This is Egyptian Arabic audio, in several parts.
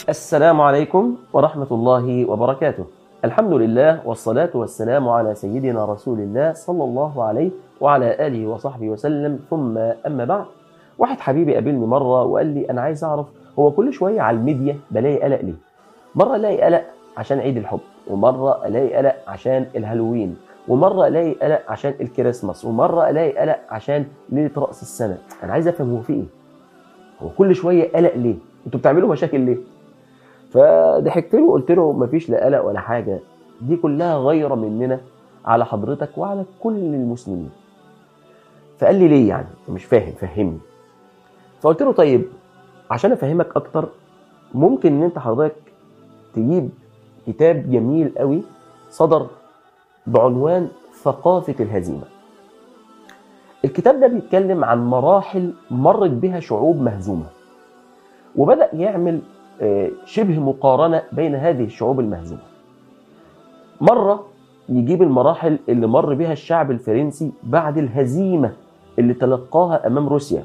السلام عليكم ورحمة الله وبركاته الحمد لله والصلاة والسلام على سيدنا رسول الله صلى الله عليه وعلى آله وصحبه وسلم ثم أما بعد واحد حبيبي قابلني مرة وقال لي أنا عايز أعرف هو كل شوية على الميديا بلاقي قلق ليه مرة ألاقي قلق عشان عيد الحب ومرة ألاقي قلق عشان الهالوين ومرة ألاقي قلق عشان الكريسماس ومرة ألاقي قلق عشان ليلة رأس السنة أنا عايز أفهم هو في إيه هو كل شوية قلق ليه أنتوا بتعملوا مشاكل ليه فضحكت له وقلت له مفيش لا قلق ولا حاجه دي كلها غيره مننا على حضرتك وعلى كل المسلمين فقال لي ليه يعني مش فاهم فهمني فقلت له طيب عشان افهمك اكتر ممكن ان انت حضرتك تجيب كتاب جميل قوي صدر بعنوان ثقافه الهزيمه الكتاب ده بيتكلم عن مراحل مرت بها شعوب مهزومه وبدا يعمل شبه مقارنة بين هذه الشعوب المهزومة مرة يجيب المراحل اللي مر بها الشعب الفرنسي بعد الهزيمة اللي تلقاها أمام روسيا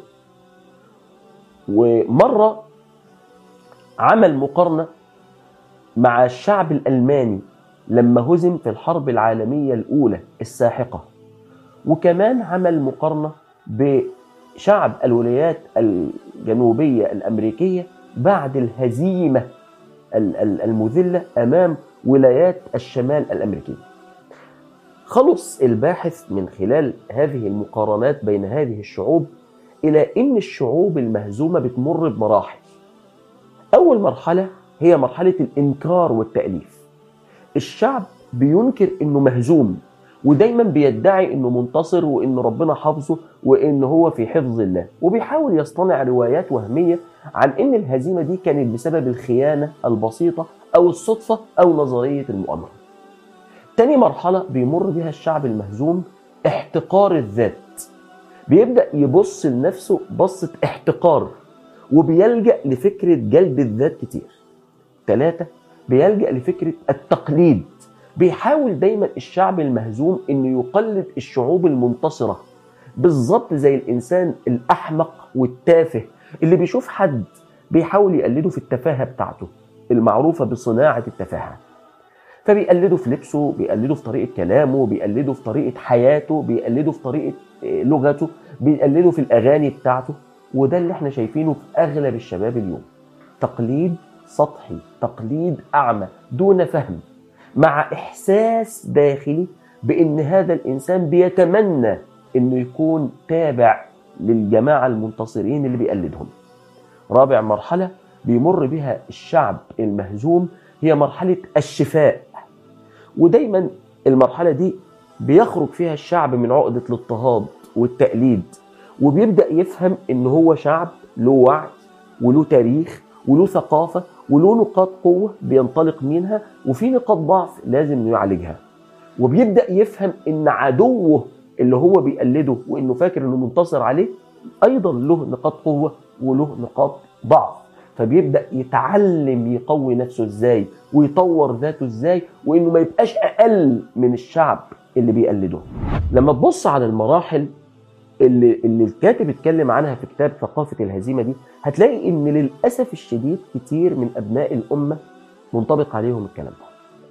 ومرة عمل مقارنة مع الشعب الألماني لما هزم في الحرب العالمية الأولى الساحقة وكمان عمل مقارنة بشعب الولايات الجنوبية الأمريكية بعد الهزيمة المذلة أمام ولايات الشمال الأمريكية خلص الباحث من خلال هذه المقارنات بين هذه الشعوب إلى أن الشعوب المهزومة بتمر بمراحل أول مرحلة هي مرحلة الإنكار والتأليف الشعب بينكر أنه مهزوم ودايما بيدعي انه منتصر وان ربنا حافظه وان هو في حفظ الله وبيحاول يصطنع روايات وهميه عن ان الهزيمه دي كانت بسبب الخيانه البسيطه او الصدفه او نظريه المؤامره. تاني مرحله بيمر بها الشعب المهزوم احتقار الذات. بيبدا يبص لنفسه بصه احتقار وبيلجا لفكره جلد الذات كتير. ثلاثه بيلجا لفكره التقليد بيحاول دايما الشعب المهزوم انه يقلد الشعوب المنتصره بالظبط زي الانسان الاحمق والتافه اللي بيشوف حد بيحاول يقلده في التفاهه بتاعته المعروفه بصناعه التفاهه فبيقلده في لبسه بيقلده في طريقه كلامه بيقلده في طريقه حياته بيقلده في طريقه لغته بيقلده في الاغاني بتاعته وده اللي احنا شايفينه في اغلب الشباب اليوم تقليد سطحي تقليد اعمى دون فهم مع احساس داخلي بان هذا الانسان بيتمنى انه يكون تابع للجماعه المنتصرين اللي بيقلدهم. رابع مرحله بيمر بها الشعب المهزوم هي مرحله الشفاء. ودايما المرحله دي بيخرج فيها الشعب من عقده الاضطهاد والتقليد وبيبدا يفهم ان هو شعب له وعي وله تاريخ وله ثقافه وله نقاط قوة بينطلق منها وفي نقاط ضعف لازم يعالجها وبيبدأ يفهم إن عدوه اللي هو بيقلده وإنه فاكر إنه منتصر عليه أيضا له نقاط قوة وله نقاط ضعف فبيبدأ يتعلم يقوي نفسه إزاي ويطور ذاته إزاي وإنه ما يبقاش أقل من الشعب اللي بيقلده لما تبص على المراحل اللي, اللي الكاتب اتكلم عنها في كتاب ثقافة الهزيمة دي هتلاقي ان للأسف الشديد كتير من أبناء الأمة منطبق عليهم الكلام ده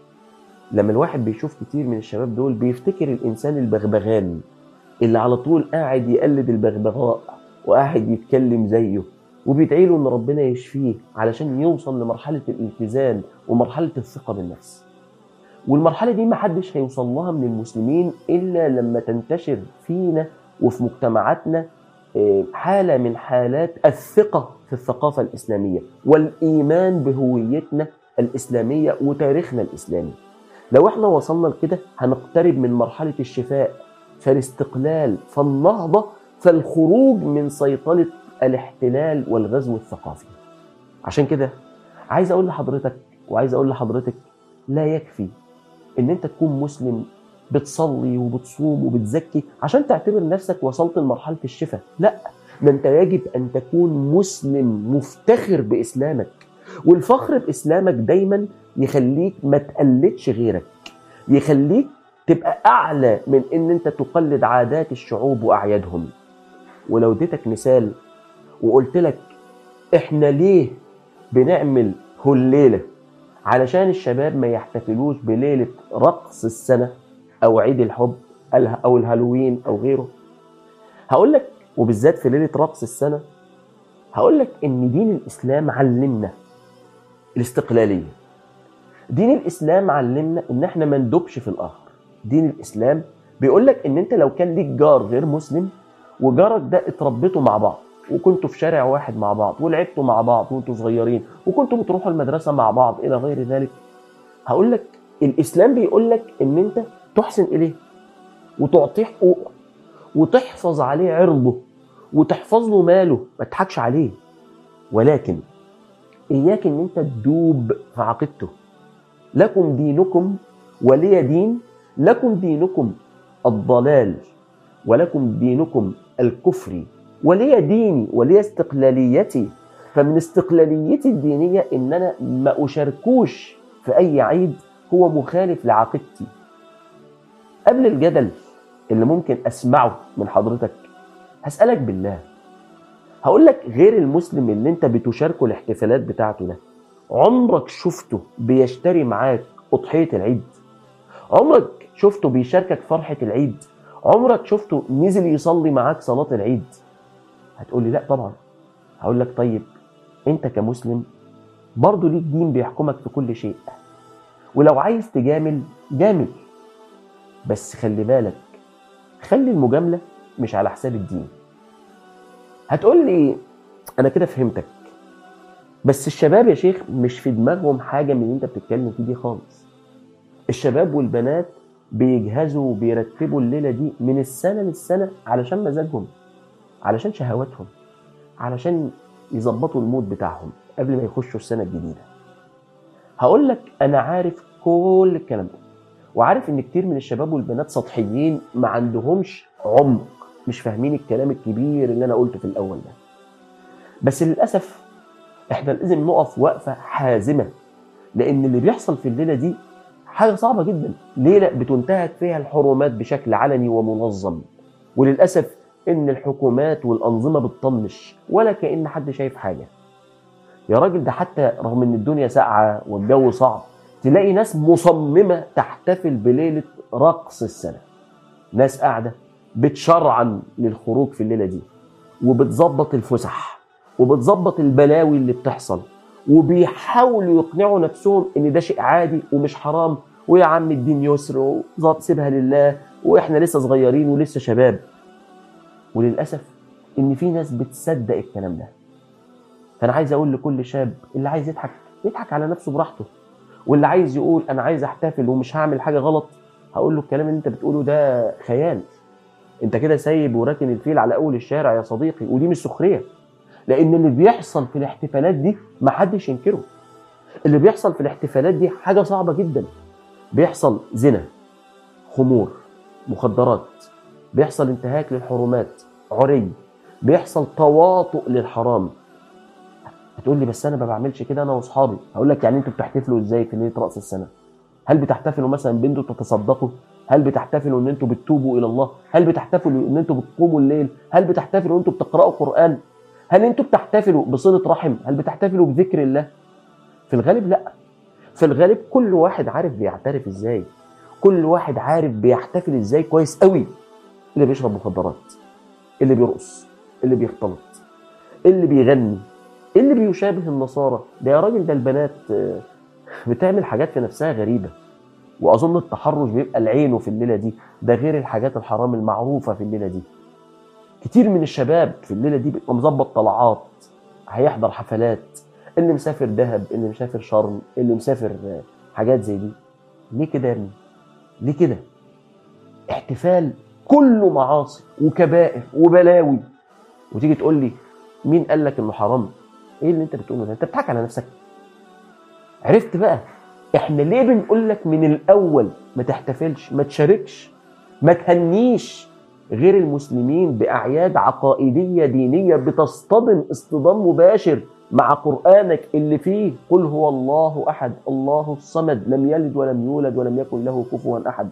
لما الواحد بيشوف كتير من الشباب دول بيفتكر الإنسان البغبغان اللي على طول قاعد يقلد البغبغاء وقاعد يتكلم زيه وبيدعي له ان ربنا يشفيه علشان يوصل لمرحلة الالتزام ومرحلة الثقة بالنفس والمرحلة دي محدش هيوصل لها من المسلمين إلا لما تنتشر فينا وفي مجتمعاتنا حالة من حالات الثقة في الثقافة الإسلامية والإيمان بهويتنا الإسلامية وتاريخنا الإسلامي لو احنا وصلنا لكده هنقترب من مرحلة الشفاء فالاستقلال فالنهضة فالخروج من سيطرة الاحتلال والغزو الثقافي عشان كده عايز أقول لحضرتك وعايز أقول لحضرتك لا يكفي إن أنت تكون مسلم بتصلي وبتصوم وبتزكي عشان تعتبر نفسك وصلت لمرحلة الشفاء لا ده انت يجب ان تكون مسلم مفتخر باسلامك والفخر باسلامك دايما يخليك ما تقلدش غيرك يخليك تبقى اعلى من ان انت تقلد عادات الشعوب واعيادهم ولو اديتك مثال وقلت لك احنا ليه بنعمل الليله علشان الشباب ما يحتفلوش بليله رقص السنه او عيد الحب او الهالوين او غيره هقول لك وبالذات في ليله رقص السنه هقول لك ان دين الاسلام علمنا الاستقلاليه دين الاسلام علمنا ان احنا ما ندوبش في الاخر دين الاسلام بيقول لك ان انت لو كان ليك جار غير مسلم وجارك ده اتربيتوا مع بعض وكنتوا في شارع واحد مع بعض ولعبتوا مع بعض وانتوا صغيرين وكنتوا بتروحوا المدرسه مع بعض الى غير ذلك هقول لك الاسلام بيقول لك ان انت تحسن اليه وتعطيه حقوقه وتحفظ عليه عرضه وتحفظ له ماله ما تضحكش عليه ولكن اياك ان انت تدوب في عقيدته لكم دينكم ولي دين لكم دينكم الضلال ولكم دينكم الكفر ولي ديني ولي استقلاليتي فمن استقلاليتي الدينيه ان انا ما اشاركوش في اي عيد هو مخالف لعقيدتي قبل الجدل اللي ممكن اسمعه من حضرتك هسالك بالله هقول لك غير المسلم اللي انت بتشاركه الاحتفالات بتاعته ده عمرك شفته بيشتري معاك اضحيه العيد عمرك شفته بيشاركك فرحه العيد عمرك شفته نزل يصلي معاك صلاه العيد هتقول لي لا طبعا هقول لك طيب انت كمسلم برضه ليك دين بيحكمك في كل شيء ولو عايز تجامل جامل بس خلي بالك خلي المجامله مش على حساب الدين هتقول لي انا كده فهمتك بس الشباب يا شيخ مش في دماغهم حاجه من اللي انت بتتكلم فيه دي خالص الشباب والبنات بيجهزوا وبيرتبوا الليله دي من السنه للسنه علشان مزاجهم علشان شهواتهم علشان يظبطوا المود بتاعهم قبل ما يخشوا السنه الجديده هقول لك انا عارف كل الكلام ده وعارف ان كتير من الشباب والبنات سطحيين ما عندهمش عمق مش فاهمين الكلام الكبير اللي انا قلته في الاول ده بس للاسف احنا لازم نقف وقفه حازمه لان اللي بيحصل في الليله دي حاجه صعبه جدا ليله بتنتهك فيها الحرمات بشكل علني ومنظم وللاسف ان الحكومات والانظمه بتطنش ولا كان حد شايف حاجه يا راجل ده حتى رغم ان الدنيا ساقعه والجو صعب تلاقي ناس مصممه تحتفل بليله رقص السنه ناس قاعده بتشرعن للخروج في الليله دي وبتظبط الفسح وبتظبط البلاوي اللي بتحصل وبيحاولوا يقنعوا نفسهم ان ده شيء عادي ومش حرام ويا عم الدين يسر وظبط سيبها لله واحنا لسه صغيرين ولسه شباب وللاسف ان في ناس بتصدق الكلام ده فانا عايز اقول لكل شاب اللي عايز يضحك يضحك على نفسه براحته واللي عايز يقول انا عايز احتفل ومش هعمل حاجه غلط هقول له الكلام اللي انت بتقوله ده خيال انت كده سايب وراكن الفيل على اول الشارع يا صديقي ودي مش سخريه لان اللي بيحصل في الاحتفالات دي محدش ينكره اللي بيحصل في الاحتفالات دي حاجه صعبه جدا بيحصل زنا خمور مخدرات بيحصل انتهاك للحرمات عري بيحصل تواطؤ للحرام هتقول لي بس انا ما بعملش كده انا واصحابي هقول لك يعني انتوا بتحتفلوا ازاي في ليله راس السنه هل بتحتفلوا مثلا بان انتوا تتصدقوا هل بتحتفلوا ان انتوا بتتوبوا الى الله هل بتحتفلوا ان انتوا بتقوموا الليل هل بتحتفلوا ان انتوا بتقراوا قران هل انتوا بتحتفلوا بصله رحم هل بتحتفلوا بذكر الله في الغالب لا في الغالب كل واحد عارف بيعترف ازاي كل واحد عارف بيحتفل ازاي كويس قوي اللي بيشرب مخدرات اللي بيرقص اللي بيختلط اللي بيغني اللي بيشابه النصارى ده يا راجل ده البنات بتعمل حاجات في نفسها غريبه واظن التحرش بيبقى العين في الليله دي ده غير الحاجات الحرام المعروفه في الليله دي كتير من الشباب في الليله دي بيبقى مظبط طلعات هيحضر حفلات اللي مسافر دهب اللي مسافر شرم اللي مسافر حاجات زي دي ليه كده يا ابني ليه كده احتفال كله معاصي وكبائر وبلاوي وتيجي تقول لي مين قال لك انه حرام ايه اللي انت بتقوله ده انت بتضحك على نفسك عرفت بقى احنا ليه بنقول لك من الاول ما تحتفلش ما تشاركش ما تهنيش غير المسلمين باعياد عقائديه دينيه بتصطدم اصطدام مباشر مع قرانك اللي فيه قل هو الله احد الله الصمد لم يلد ولم يولد ولم يكن له كفوا احد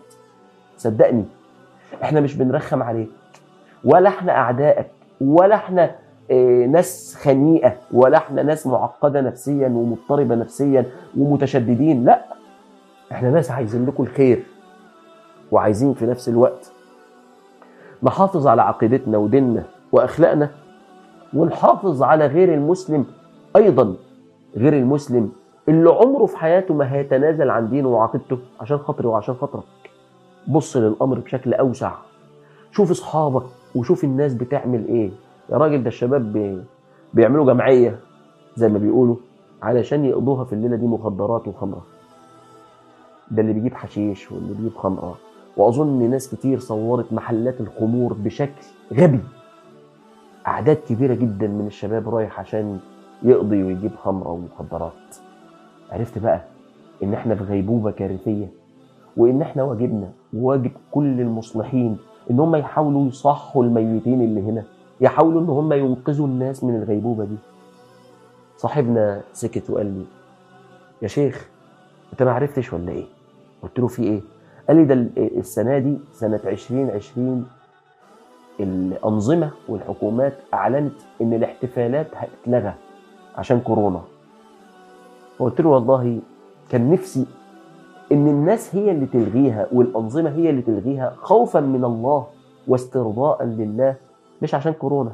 صدقني احنا مش بنرخم عليك ولا احنا اعدائك ولا احنا آه، ناس خنيئه ولا احنا ناس معقده نفسيا ومضطربه نفسيا ومتشددين لا احنا ناس عايزين لكم الخير وعايزين في نفس الوقت نحافظ على عقيدتنا وديننا واخلاقنا ونحافظ على غير المسلم ايضا غير المسلم اللي عمره في حياته ما هيتنازل عن دينه وعقيدته عشان خاطري وعشان خاطرك بص للامر بشكل اوسع شوف اصحابك وشوف الناس بتعمل ايه يا راجل ده الشباب بي... بيعملوا جمعيه زي ما بيقولوا علشان يقضوها في الليله دي مخدرات وخمره ده اللي بيجيب حشيش واللي بيجيب خمره واظن ناس كتير صورت محلات الخمور بشكل غبي اعداد كبيره جدا من الشباب رايح عشان يقضي ويجيب خمره ومخدرات عرفت بقى ان احنا في غيبوبه كارثيه وان احنا واجبنا وواجب كل المصلحين ان هم يحاولوا يصحوا الميتين اللي هنا يحاولوا ان هم ينقذوا الناس من الغيبوبه دي صاحبنا سكت وقال لي يا شيخ انت ما عرفتش ولا ايه قلت له في ايه قال لي ده ال- السنه دي سنه 2020 الانظمه والحكومات اعلنت ان الاحتفالات هتتلغى عشان كورونا فقلت له والله كان نفسي ان الناس هي اللي تلغيها والانظمه هي اللي تلغيها خوفا من الله واسترضاء لله مش عشان كورونا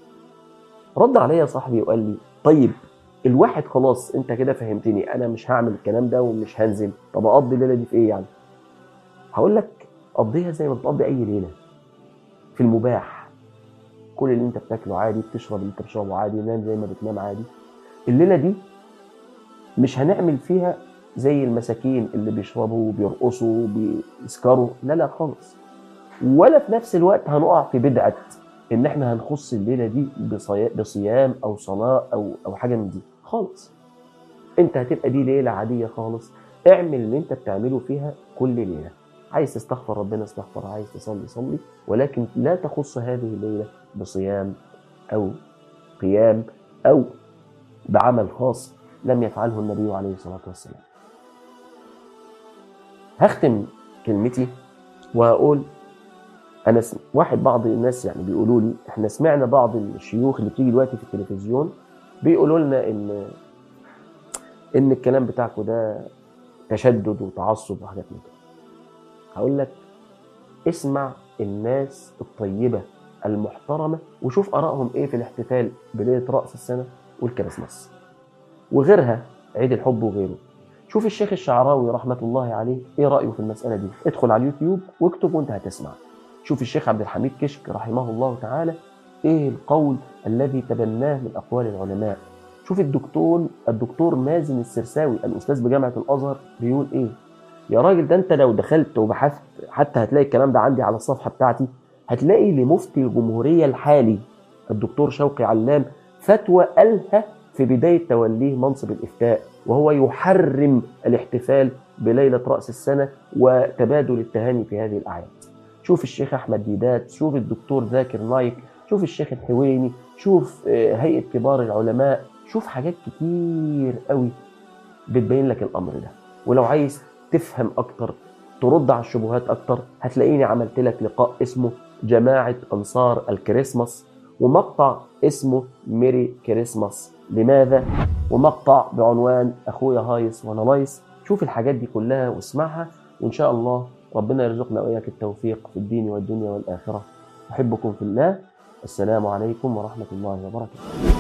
رد عليا صاحبي وقال لي طيب الواحد خلاص انت كده فهمتني انا مش هعمل الكلام ده ومش هنزل طب اقضي الليله دي في ايه يعني هقول لك قضيها زي ما بتقضي اي ليله في المباح كل اللي انت بتاكله عادي بتشرب اللي انت بتشربه عادي نام زي ما بتنام عادي الليله دي مش هنعمل فيها زي المساكين اللي بيشربوا وبيرقصوا وبيسكروا لا لا خالص ولا في نفس الوقت هنقع في بدعه ان احنا هنخص الليله دي بصيا- بصيام او صلاه او او حاجه من دي خالص انت هتبقى دي ليله عاديه خالص اعمل اللي انت بتعمله فيها كل ليله عايز تستغفر ربنا استغفر عايز تصلي صلي ولكن لا تخص هذه الليله بصيام او قيام او بعمل خاص لم يفعله النبي عليه الصلاه والسلام هختم كلمتي وهقول انا سم... واحد بعض الناس يعني بيقولوا لي احنا سمعنا بعض الشيوخ اللي بتيجي دلوقتي في التلفزيون بيقولوا لنا ان ان الكلام بتاعكم ده تشدد وتعصب وحاجات من كده هقول لك اسمع الناس الطيبه المحترمه وشوف ارائهم ايه في الاحتفال بليله راس السنه والكريسماس وغيرها عيد الحب وغيره شوف الشيخ الشعراوي رحمه الله عليه ايه رايه في المساله دي ادخل على اليوتيوب واكتب وانت هتسمع شوف الشيخ عبد الحميد كشك رحمه الله تعالى ايه القول الذي تبناه من اقوال العلماء شوف الدكتور الدكتور مازن السرساوي الاستاذ بجامعه الازهر بيقول ايه يا راجل ده انت لو دخلت وبحثت حتى هتلاقي الكلام ده عندي على الصفحه بتاعتي هتلاقي لمفتي الجمهوريه الحالي الدكتور شوقي علام فتوى قالها في بدايه توليه منصب الافتاء وهو يحرم الاحتفال بليله راس السنه وتبادل التهاني في هذه الاعياد شوف الشيخ احمد ديدات شوف الدكتور ذاكر نايك شوف الشيخ الحويني شوف آه، هيئه كبار العلماء شوف حاجات كتير قوي بتبين لك الامر ده ولو عايز تفهم اكتر ترد على الشبهات اكتر هتلاقيني عملت لك لقاء اسمه جماعه انصار الكريسماس ومقطع اسمه ميري كريسماس لماذا ومقطع بعنوان اخويا هايس وانا لايس شوف الحاجات دي كلها واسمعها وان شاء الله ربنا يرزقنا واياك التوفيق في الدين والدنيا والاخره احبكم في الله السلام عليكم ورحمه الله وبركاته